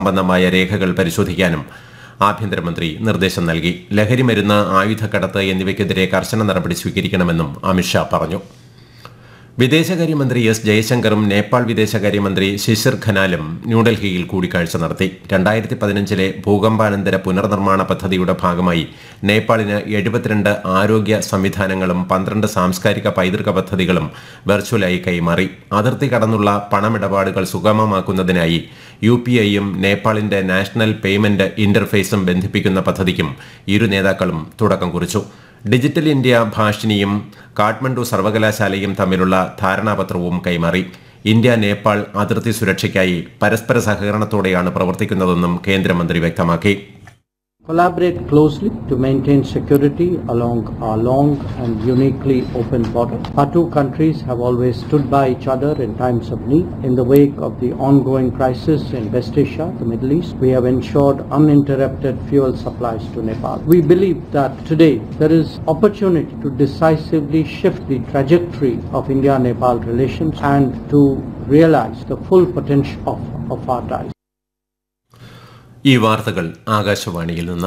സംബന്ധമായ രേഖകൾ പരിശോധിക്കാനും ആഭ്യന്തരമന്ത്രി നിർദ്ദേശം നൽകി ലഹരിമരുന്ന് ആയുധക്കടത്ത് എന്നിവയ്ക്കെതിരെ കർശന നടപടി സ്വീകരിക്കണമെന്നും അമിത്ഷാ പറഞ്ഞു വിദേശകാര്യമന്ത്രി എസ് ജയശങ്കറും നേപ്പാൾ വിദേശകാര്യമന്ത്രി ശിശിർ ഖനാലും ന്യൂഡൽഹിയിൽ കൂടിക്കാഴ്ച നടത്തി രണ്ടായിരത്തി പതിനഞ്ചിലെ ഭൂകമ്പാനന്തര പുനർനിർമ്മാണ പദ്ധതിയുടെ ഭാഗമായി നേപ്പാളിന് എഴുപത്തിരണ്ട് ആരോഗ്യ സംവിധാനങ്ങളും പന്ത്രണ്ട് സാംസ്കാരിക പൈതൃക പദ്ധതികളും വെർച്വലായി കൈമാറി അതിർത്തി കടന്നുള്ള പണമിടപാടുകൾ സുഗമമാക്കുന്നതിനായി യു പി ഐയും നേപ്പാളിന്റെ നാഷണൽ പേയ്മെന്റ് ഇന്റർഫേസും ബന്ധിപ്പിക്കുന്ന പദ്ധതിക്കും ഇരു നേതാക്കളും തുടക്കം കുറിച്ചു ഡിജിറ്റൽ ഇന്ത്യ ഭാഷിനിയും കാഠ്മണ്ഡു സർവകലാശാലയും തമ്മിലുള്ള ധാരണാപത്രവും കൈമാറി ഇന്ത്യ നേപ്പാൾ അതിർത്തി സുരക്ഷയ്ക്കായി പരസ്പര സഹകരണത്തോടെയാണ് പ്രവർത്തിക്കുന്നതെന്നും കേന്ദ്രമന്ത്രി വ്യക്തമാക്കി collaborate closely to maintain security along our long and uniquely open border. Our two countries have always stood by each other in times of need. In the wake of the ongoing crisis in West Asia, the Middle East, we have ensured uninterrupted fuel supplies to Nepal. We believe that today there is opportunity to decisively shift the trajectory of India-Nepal relations and to realize the full potential of, of our ties. ഈ വാർത്തകൾ ആകാശവാണിയിൽ നിന്ന്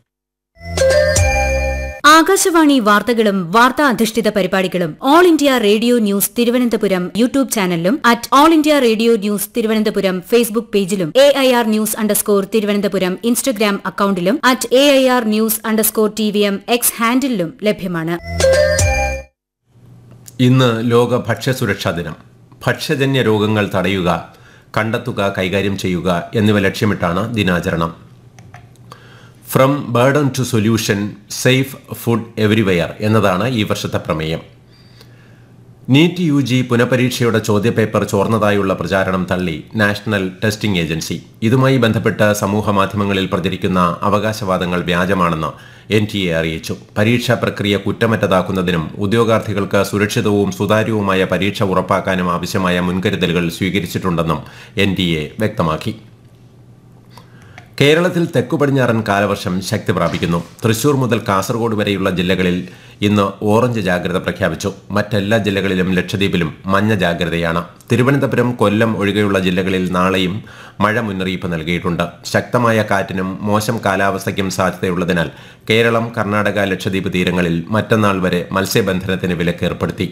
ആകാശവാണി വാർത്തകളും വാർത്താ അധിഷ്ഠിത പരിപാടികളും All India Radio news Thiruvananthapuram YouTube ചാനലിലും at All India Radio news Thiruvananthapuram Facebook പേജിലും A I R news underscore Thiruvananthapuram Instagram അക്കൌണ്ടിലും at A I R news underscore T V M X ഹാൻഡിലും ലഭ്യമാണ് ഇന്ന് ലോക ഭക്ഷ്യസുരക്ഷാ ദിനം ഭക്ഷ്യജന്യ രോഗങ്ങൾ തടയുക കണ്ടെത്തുക കൈകാര്യം ചെയ്യുക എന്നിവ ലക്ഷ്യമിട്ടാണ് ദിനാചരണം from burden to solution safe food everywhere എന്നതാണ് ഈ വർഷത്തെ പ്രമേയം നീറ്റ് യു ജി പുനഃപരീക്ഷയുടെ ചോദ്യപേപ്പർ ചോർന്നതായുള്ള പ്രചാരണം തള്ളി നാഷണൽ ടെസ്റ്റിംഗ് ഏജൻസി ഇതുമായി ബന്ധപ്പെട്ട് സമൂഹ മാധ്യമങ്ങളിൽ പ്രചരിക്കുന്ന അവകാശവാദങ്ങൾ വ്യാജമാണെന്ന് എൻ ടി എ അറിയിച്ചു പരീക്ഷാ പ്രക്രിയ കുറ്റമറ്റതാക്കുന്നതിനും ഉദ്യോഗാർത്ഥികൾക്ക് സുരക്ഷിതവും സുതാര്യവുമായ പരീക്ഷ ഉറപ്പാക്കാനും ആവശ്യമായ മുൻകരുതലുകൾ സ്വീകരിച്ചിട്ടുണ്ടെന്നും എൻ ടി എ വ്യക്തമാക്കി കേരളത്തിൽ തെക്കു പടിഞ്ഞാറൻ കാലവർഷം ശക്തി പ്രാപിക്കുന്നു തൃശൂർ മുതൽ കാസർഗോഡ് വരെയുള്ള ജില്ലകളിൽ ഇന്ന് ഓറഞ്ച് ജാഗ്രത പ്രഖ്യാപിച്ചു മറ്റെല്ലാ ജില്ലകളിലും ലക്ഷദ്വീപിലും മഞ്ഞ ജാഗ്രതയാണ് തിരുവനന്തപുരം കൊല്ലം ഒഴികെയുള്ള ജില്ലകളിൽ നാളെയും മഴ മുന്നറിയിപ്പ് നൽകിയിട്ടുണ്ട് ശക്തമായ കാറ്റിനും മോശം കാലാവസ്ഥയ്ക്കും സാധ്യതയുള്ളതിനാൽ കേരളം കർണാടക ലക്ഷദ്വീപ് തീരങ്ങളിൽ മറ്റന്നാൾ വരെ മത്സ്യബന്ധനത്തിന് വിലക്കേർപ്പെടുത്തി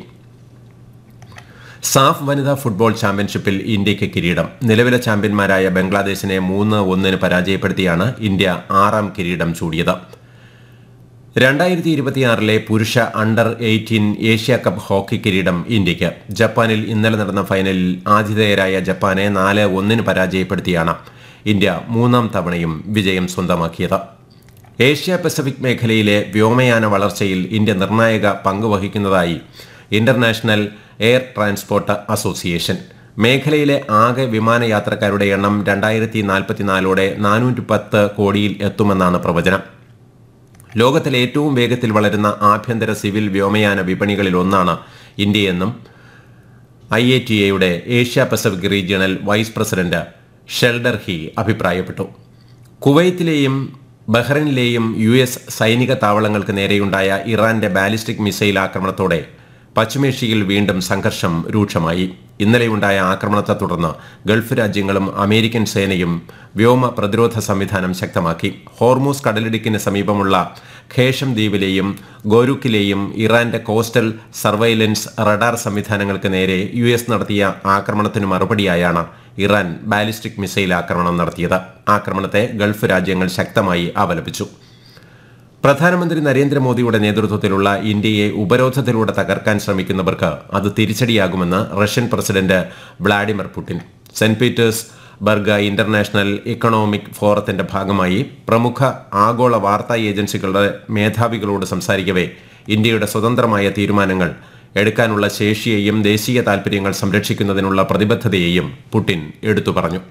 സാഫ് വനിതാ ഫുട്ബോൾ ചാമ്പ്യൻഷിപ്പിൽ ഇന്ത്യയ്ക്ക് കിരീടം നിലവിലെ ചാമ്പ്യന്മാരായ ബംഗ്ലാദേശിനെ മൂന്ന് ഒന്നിന് പരാജയപ്പെടുത്തിയാണ് ഇന്ത്യ ആറാം കിരീടം ചൂടിയത് രണ്ടായിരത്തി ഇരുപത്തിയാറിലെ പുരുഷ under eighteen Asia cup hockey കിരീടം ഇന്ത്യയ്ക്ക് ജപ്പാനിൽ ഇന്നലെ നടന്ന ഫൈനലിൽ ആതിഥേയരായ ജപ്പാനെ നാല് ഒന്നിന് പരാജയപ്പെടുത്തിയാണ് ഇന്ത്യ മൂന്നാം തവണയും വിജയം സ്വന്തമാക്കിയത് ഏഷ്യ പസഫിക് മേഖലയിലെ വ്യോമയാന വളർച്ചയിൽ ഇന്ത്യ നിർണായക പങ്ക് വഹിക്കുന്നതായി ഇന്റർനാഷണൽ എയർ ട്രാൻസ്പോർട്ട് അസോസിയേഷൻ മേഖലയിലെ ആകെ വിമാനയാത്രക്കാരുടെ എണ്ണം രണ്ടായിരത്തി നാൽപ്പത്തിനാലോടെ നാനൂറ്റി പത്ത് കോടിയിൽ എത്തുമെന്നാണ് പ്രവചനം ലോകത്തിലെ ഏറ്റവും വേഗത്തിൽ വളരുന്ന ആഭ്യന്തര സിവിൽ വ്യോമയാന വിപണികളിൽ ഒന്നാണ് ഇന്ത്യയെന്നും ഐ എ ടി എയുടെ Asia Pacific regional vice president Sheldon Hee അഭിപ്രായപ്പെട്ടു കുവൈത്തിലെയും ബഹ്റൈനിലെയും യു എസ് സൈനിക താവളങ്ങൾക്ക് നേരെയുണ്ടായ ഇറാന്റെ ബാലിസ്റ്റിക് മിസൈൽ ആക്രമണത്തോടെ പശ്ചിമേഷ്യയിൽ വീണ്ടും സംഘർഷം രൂക്ഷമായി ഇന്നലെയുണ്ടായ ആക്രമണത്തെ തുടർന്ന് ഗൾഫ് രാജ്യങ്ങളും അമേരിക്കൻ സേനയും വ്യോമ പ്രതിരോധ സംവിധാനം ശക്തമാക്കി ഹോർമൂസ് കടലിടുക്കിന് സമീപമുള്ള ഖേഷം ദ്വീപിലെയും ഗോരുക്കിലെയും ഇറാന്റെ കോസ്റ്റൽ സർവൈലൻസ് റഡാർ സംവിധാനങ്ങൾക്ക് നേരെ യു എസ് നടത്തിയ ആക്രമണത്തിന് മറുപടിയായാണ് ഇറാൻ ബാലിസ്റ്റിക് മിസൈൽ ആക്രമണം നടത്തിയത് ആക്രമണത്തെ ഗൾഫ് രാജ്യങ്ങൾ ശക്തമായി അപലപിച്ചു പ്രധാനമന്ത്രി നരേന്ദ്രമോദിയുടെ നേതൃത്വത്തിലുള്ള ഇന്ത്യയെ ഉപരോധത്തിലൂടെ തകർക്കാൻ ശ്രമിക്കുന്നവർക്ക് അത് തിരിച്ചടിയാകുമെന്ന് Russian president Vladimir Putin Saint Petersburg international economic ഫോറത്തിന്റെ ഭാഗമായി പ്രമുഖ ആഗോള വാർത്താ ഏജൻസികളുടെ മേധാവികളോട് സംസാരിക്കവേ ഇന്ത്യയുടെ സ്വതന്ത്രമായ തീരുമാനങ്ങൾ എടുക്കാനുള്ള ശേഷിയെയും ദേശീയ താൽപര്യങ്ങൾ സംരക്ഷിക്കുന്നതിനുള്ള പ്രതിബദ്ധതയെയും പുടിൻ എടുത്തു പറഞ്ഞു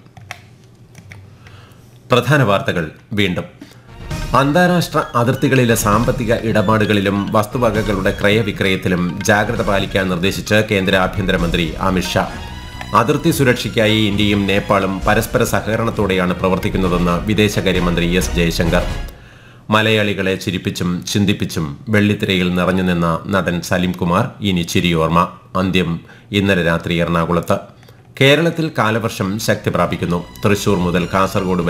പ്രധാന വാർത്തകൾ വീണ്ടും അന്താരാഷ്ട്ര അതിർത്തികളിലെ സാമ്പത്തിക ഇടപാടുകളിലും വസ്തുവകകളുടെ ക്രയവിക്രയത്തിലും ജാഗ്രത പാലിക്കാൻ നിർദ്ദേശിച്ച് കേന്ദ്ര ആഭ്യന്തരമന്ത്രി അമിത്ഷാ അതിർത്തി സുരക്ഷയ്ക്കായി ഇന്ത്യയും നേപ്പാളും പരസ്പര സഹകരണത്തോടെയാണ് പ്രവർത്തിക്കുന്നതെന്ന് വിദേശകാര്യമന്ത്രി എസ് ജയശങ്കർ മലയാളികളെ ചിരിപ്പിച്ചും ചിന്തിപ്പിച്ചും വെള്ളിത്തിരയിൽ നിറഞ്ഞുനിന്ന നടൻ സലിം കുമാർ ഇനി ചിരിയോർമ്മ അന്ത്യം ഇന്നലെ രാത്രി എറണാകുളത്ത് കേരളത്തിൽ കാലവർഷം ശക്തി പ്രാപിക്കുന്നു തൃശൂർ മുതൽ കാസർഗോഡ്